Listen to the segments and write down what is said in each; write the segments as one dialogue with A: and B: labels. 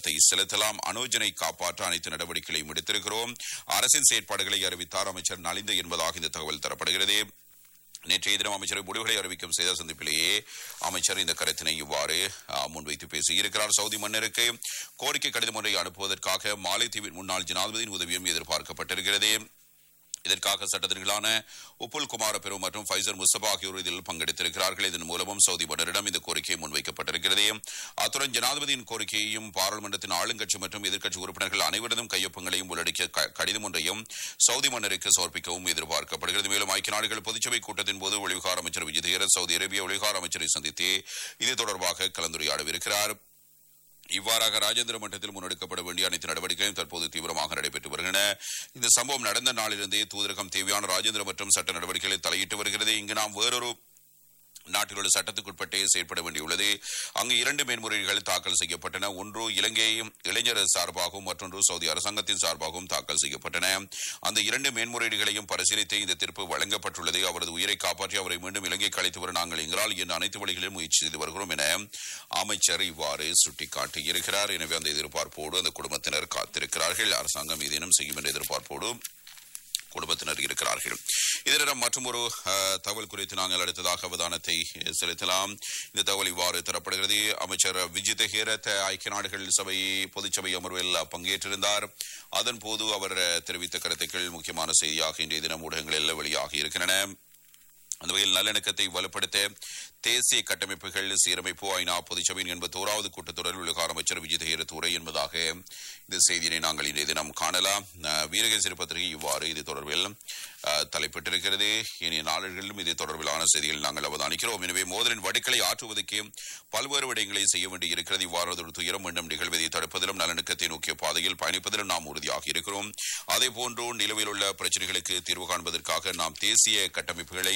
A: கவனத்தை செலுத்தலாம் அனுஜனை காப்பாற்ற அனைத்து நடவடிக்கைகளையும் எடுத்திருக்கிறோம் அரசின் செயற்பாடுகளை அறிவித்தார் அமைச்சர் நலிந்த என்பதாக இந்த தகவல் தரப்படுகிறது நேற்றைய தினம் அமைச்சர் முடிவுகளை அறிவிக்கும் செய்த சந்திப்பிலேயே அமைச்சர் இந்த கருத்தினை இவ்வாறு அஹ், முன்வைத்து பேசியிருக்கிறார் சவுதி மன்னருக்கு கோரிக்கை கடிதம் ஒன்றை அனுப்புவதற்காக மாலைத்தீவின் முன்னாள் ஜனாதிபதியின் உதவியும் எதிர்பார்க்கப்பட்டிருக்கிறது இதற்காக சட்டத்திற்களான உப்புல் குமார பெரு மற்றும் ஃபைசர் முஸ்தபா ஆகியோர் இதில் பங்கெடுத்திருக்கிறார்கள் இதன் மூலமும் சவுதி மன்னரிடம் இந்த கோரிக்கை முன்வைக்கப்பட்டிருக்கிறது அத்துடன் ஜனாதிபதியின் கோரிக்கையையும் பாராளுமன்றத்தின் ஆளுங்கட்சி மற்றும் எதிர்க்கட்சி உறுப்பினர்கள் அனைவரதும் கையொப்பங்களையும் உள்ளடக்கிய க- கடிதம் ஒன்றையும் சவுதி மன்னருக்கு சமர்ப்பிக்கவும் எதிர்பார்க்கப்படுகிறது மேலும் ஐக்கிய நாடுகள் பொதுச்சபை கூட்டத்தின் போது வெளிவிகார அமைச்சர் விஜய் தேரத் சவுதி அரேபிய வெளிவிகார அமைச்சரை சந்தித்து இது தொடர்பாக கலந்துரையாடவிருக்கிறார் இவ்வாறாக ராஜேந்திர மட்டத்தில் முன்னெடுக்கப்பட வேண்டிய அனைத்து நடவடிக்கைகளும் தற்போது தீவிரமாக நடைபெற்று வருகின்றன இந்த சம்பவம் நடந்த நாளிலிருந்தே தூதரகம் தேவையான ராஜேந்திர மற்றும் சட்ட நடவடிக்கைகளை தலையிட்டு வருகிறது இங்கு நாம் வேறொரு நாட்டில் உள்ள சட்டத்துக்குட்பட்டே செயற்பட வேண்டியுள்ளது அங்கு இரண்டு மேன்முறையீடுகள் தாக்கல் செய்யப்பட்டன ஒன்று இலங்கை இளைஞர் சார்பாகவும் மற்றொன்று சவுதி அரசாங்கத்தின் சார்பாகவும் தாக்கல் செய்யப்பட்டன அந்த இரண்டு மேன்முறையீடுகளையும் பரிசீலித்து இந்த தீர்ப்பு வழங்கப்பட்டுள்ளது அவரது உயிரை காப்பாற்றி அவரை மீண்டும் இலங்கைக்கு அழைத்து வர நாங்கள் எங்களால் என்ற அனைத்து வழிகளிலும் முயற்சி செய்து வருகிறோம் என அமைச்சர் இவ்வாறு சுட்டிக்காட்டியிருக்கிறார் எனவே அந்த எதிர்பார்ப்போடு அந்த குடும்பத்தினர் காத்திருக்கிறார்கள் அரசாங்கம் ஏதேனும் செய்யும் என்ற எதிர்பார்ப்போடு குடும்பத்தினர் இருக்கிறார்கள் இதனிடம் மற்றும் ஒரு தகவல் குறித்து நாங்கள் அடுத்ததாக அவதானத்தை செலுத்தலாம் இந்த தகவல் இவ்வாறு தரப்படுகிறது அமைச்சர் விஜித் ஹேரத் ஐக்கிய நாடுகள் சபை பொதுச்சபை அமர்வில் பங்கேற்றிருந்தார் அதன் போது அவர் தெரிவித்த கருத்துக்கள் முக்கியமான செய்தியாக இன்றைய தினம் ஊடகங்களில் வெளியாகி இருக்கின்றன அந்த வகையில் நல்லிணக்கத்தை வலுப்படுத்த தேசிய கட்டமைப்புகள் சீரமைப்பு ஐநா பொதுச்சபையின் எண்பத்தோராவது கூட்டத்தொடரில் உலக அமைச்சர் விஜய் ஹேரத் உரை என்பதாக இந்த செய்தியினை நாங்கள் இன்றைய தினம் காணலாம் அஹ், வீரகேசரி பத்திரிகை இவ்வாறு இது தொடர்பில் அஹ், தலைப்பிட்டிருக்கிறது இனிய நாளிலும் இது தொடர்பிலான செய்திகள் நாங்கள் அவதானிக்கிறோம் எனவே மோதலின் வடுக்களை ஆற்றுவதற்கு பல்வேறு விடயங்களை செய்ய வேண்டியிருக்கிறது இவ்வாறு ஒரு துயரம் மீண்டும் நிகழ்வதை தடுப்பதிலும் நல்லிணக்கத்தை நோக்கிய பாதையில் பயணிப்பதிலும் நாம் உறுதியாக இருக்கிறோம் அதே போன்று நிலவில் உள்ள பிரச்சனைகளுக்கு தீர்வு காண்பதற்காக நாம் தேசிய கட்டமைப்புகளை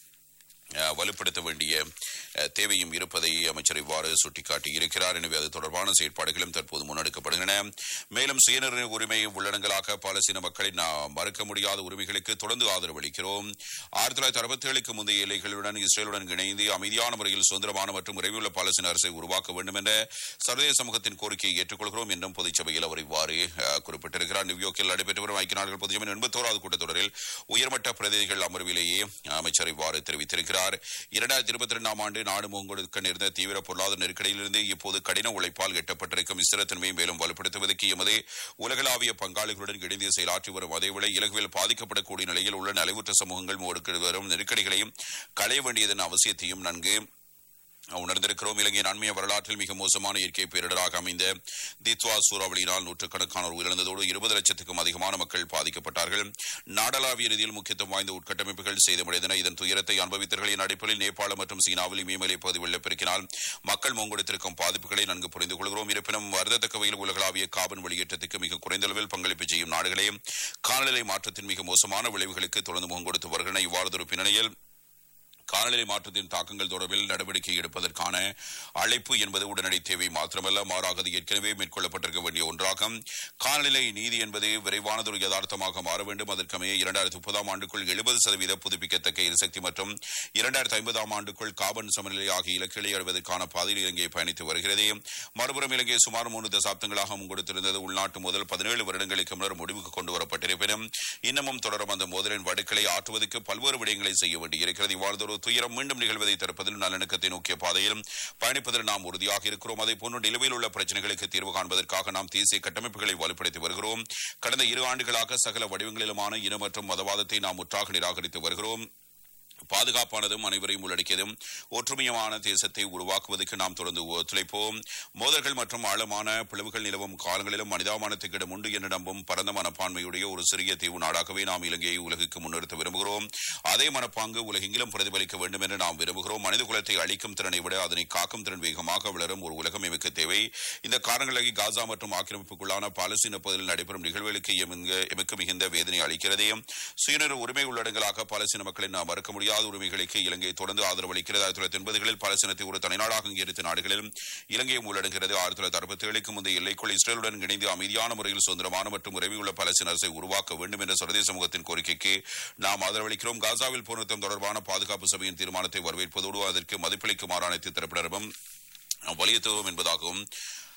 A: அஹ், வலுப்படுத்த வேண்டிய அஹ், தேவையும் இருப்பதை அமைச்சர் இவ்வாறு சுட்டிக்காட்டி இருக்கிறார் எனவே அது தொடர்பான செயற்பாடுகளும் தற்போது முன்னெடுக்கப்படுகின்றன மேலும் சுயநிர்ணய உரிமை உள்ளடங்கலாக பாலஸ்தீன மக்களின் நாம் மறுக்க முடியாத உரிமைகளுக்கு தொடர்ந்து ஆதரவு அளிக்கிறோம் ஆயிரத்தி தொள்ளாயிரத்தி அறுபத்தி ஏழுக்கு முந்தைய எல்லைகளுடன் இஸ்ரேலுடன் இணைந்து அமைதியான முறையில் சுதந்திரமான மற்றும் விரைவுள்ள பாலஸ்தீன அரசை உருவாக்க வேண்டும் என்ற சர்வதேச சமூகத்தின் கோரிக்கையை ஏற்றுக்கொள்கிறோம் என்றும் பொதுச்சபையில் அவர் இவ்வாறு அஹ், குறிப்பிட்டிருக்கிறார் நியூயார்க்கில் நடைபெற்று வரும் ஐக்கிய நாடுகள் பொதுச்சபையின் எண்பத்தோராவது கூட்டத்தொடரில் உயர்மட்ட பிரதிநிதிகள் அமர்விலேயே அமைச்சர் இவ்வாறு தெரிவித்திருக்கிறார் இரண்டாயிரத்தி இருபத்தி இரண்டாம் ஆண்டு நாடு முகங்கொடுக்க நேர்ந்த தீவிர பொருளாதார நெருக்கடியிலிருந்து இப்போது கடின உழைப்பால் எட்டப்பட்டிருக்கும் ஸ்திரத்தன்மையை மேலும் வலுப்படுத்துவதற்கு எமது உலகளாவிய பங்காளிகளுடன் இணைந்து செயலாற்றி வரும் அதேவேளை இலகுவில் பாதிக்கப்படக்கூடிய நிலையில் உள்ள நலிவுற்ற சமூகங்கள் முடுக்கி வரும் நெருக்கடிகளையும் களைய வேண்டியதன் அவசியத்தையும் நன்கு உணர்ந்திருக்கிறோம் இலங்கையின் அண்மைய வரலாற்றில் மிக மோசமான இயற்கை பேரிடராக அமைந்த தித்வா சூறாவளியினால் நூற்றுக்கணக்கானோர் உயிரிழந்ததோடு இருபது லட்சத்துக்கும் அதிகமான மக்கள் பாதிக்கப்பட்டார்கள் நாடளாவிய ரீதியில் முக்கியத்துவம் வாய்ந்த உட்கட்டமைப்புகள் சேதமடைந்தன இதன் துயரத்தை அனுபவித்தவர்களின் அடிப்படையில் நேபாளம் மற்றும் சீனாவில் இமயமலை பகுதி வெள்ளப்பெருக்கினால் மக்கள் முங்கொடுத்திருக்கும் பாதிப்புகளை நன்கு புரிந்து கொள்கிறோம் இருப்பினும் வருதத்தக்க வகையில் உலகளாவிய காபன் வெளியேற்றத்துக்கு மிக குறைந்த அளவில் பங்களிப்பு செய்யும் நாடுகளே காலநிலை மாற்றத்தின் மிக மோசமான விளைவுகளுக்கு தொடர்ந்து முகங்கொடுத்து வருகின்றன இவ்வாறு ஒரு பின்னணியில் காலநிலை மாற்றத்தின் தாக்கங்கள் தொடர்பில் நடவடிக்கை எடுப்பதற்கான அழைப்பு என்பது உடனடி தேவை மாத்திரமல்ல மாறாக அது ஏற்கனவே மேற்கொள்ளப்பட்டிருக்க வேண்டிய ஒன்றாகும் காலநிலை நீதி என்பது விரைவானதொரு யதார்த்தமாக மாற வேண்டும் அதற்கமைய இரண்டாயிரத்தி முப்பதாம் ஆண்டுக்குள் எழுபது சதவீத புதுப்பிக்கத்தக்க எரிசக்தி மற்றும் இரண்டாயிரத்தி ஐம்பதாம் ஆண்டுக்குள் காபன் சமநிலை ஆகிய இலக்குகளை அடைவதற்கான பாதையில் இலங்கை பயணித்து வருகிறது மறுபுறம் இலங்கை சுமார் மூன்று தசாப்தங்களாக முன்கொடுத்திருந்தது உள்நாட்டு முதல் பதினேழு வருடங்களுக்கு முன்னர் முடிவுக்கு கொண்டு வரப்பட்டிருப்பினும் இன்னமும் தொடரும் அந்த மோதலின் வடுக்களை ஆற்றுவதற்கு பல்வேறு விடயங்களை செய்ய வேண்டியிருக்கிறது இவ்வாறு ஒரு துயரம் மீண்டும் நிகழ்வதை தடுப்பதில் நல்லிணக்கத்தை நோக்கிய பாதையில் பயணிப்பதில் நாம் உறுதியாக இருக்கிறோம் அதே போன்று நிலுவையில் உள்ள பிரச்சனைகளுக்கு தீர்வு காண்பதற்காக நாம் தேசிய கட்டமைப்புகளை வலுப்படுத்தி வருகிறோம் கடந்த இரு ஆண்டுகளாக சகல வடிவங்களிலுமான இன மற்றும் மதவாதத்தை நாம் முற்றாக நிராகரித்து வருகிறோம் பாதுகாப்பானதும் அனைவரையும் உள்ளடக்கியதும் ஒற்றுமையான தேசத்தை உருவாக்குவதற்கு நாம் தொடர்ந்து ஒத்துழைப்போம் மோதல்கள் மற்றும் ஆழமான பிளவுகள் நிலவும் காலங்களிலும் மனிதாபானத்துக்கு இடம் உண்டு என்று நம்பும் பரந்த மனப்பான்மையுடைய ஒரு சிறிய தீவு நாடாகவே நாம் இலங்கையை உலகுக்கு முன்னிறுத்த விரும்புகிறோம் அதே மனப்பாங்கு உலகெங்கிலும் பிரதிபலிக்க வேண்டும் என்று நாம் விரும்புகிறோம் மனித குலத்தை அழிக்கும் திறனை விட அதனை காக்கும் திறன் வேகமாக வளரும் ஒரு உலகம் எமக்கு தேவை இந்த காரணங்களை காசா மற்றும் ஆக்கிரமிப்புக்குள்ளான பாலஸ்தீன பகுதியில் நடைபெறும் நிகழ்வுகளுக்கு எமங்க- எமக்கு மிகுந்த வேதனை அளிக்கிறது சுயநல உரிமை உள்ளடங்களாக பாலஸ்தீன மக்களின் நாம் மறுக்க முடியாத உரிமைகளுக்கு இலங்கை தொடர்ந்து ஆதரவு அளிக்கிறது ஆயிரத்தி தொள்ளாயிரத்தி எண்பதுகளில் பாலஸ்தீனத்தை ஒரு தனிநாடாக அங்கீகரித்த நாடுகளிலும் இலங்கையும் உள்ளடங்கிறது ஆயிரத்தி தொள்ளாயிரத்தி அறுபத்தி ஏழுக்கு முந்தைய எல்லைக்குள் இஸ்ரேலுடன் இணைந்து அமைதியான முறையில் சுதந்திரமான மற்றும் உறவியுள்ள பாலஸ்தீன அரசை உருவாக்க வேண்டும் என்ற சர்வதேச சமூகத்தின் கோரிக்கைக்கு நாம் ஆதரவளிக்கிறோம் காசாவில் போர்நிறுத்தம் தொடர்பான பாதுகாப்பு சபையின் தீர்மானத்தை வரவேற்பதோடு அதற்கு மதிப்பளிக்குமாறு அனைத்து தரப்பினரும் வலியுறுத்துவோம் என்பதாகவும்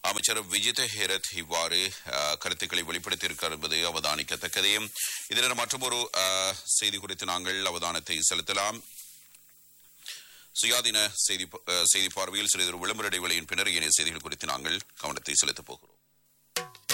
A: அமைச்சர் விஜித ஹேரத் இவ்வாறு அஹ், கருத்துக்களை வெளிப்படுத்தியிருக்கார் என்பது அவதானிக்கத்தக்கது இதனால் மற்றொரு அஹ், செய்தி குறித்து நாங்கள் அவதானத்தை செலுத்தலாம் சுயாதீன செய்தி ப- அஹ், செய்தி பார்வையில் சிறிது விளம்பர இடைவெளியின் பின்னர் இணைய செய்திகள் குறித்து நாங்கள் கவனத்தை செலுத்தப் போகிறோம்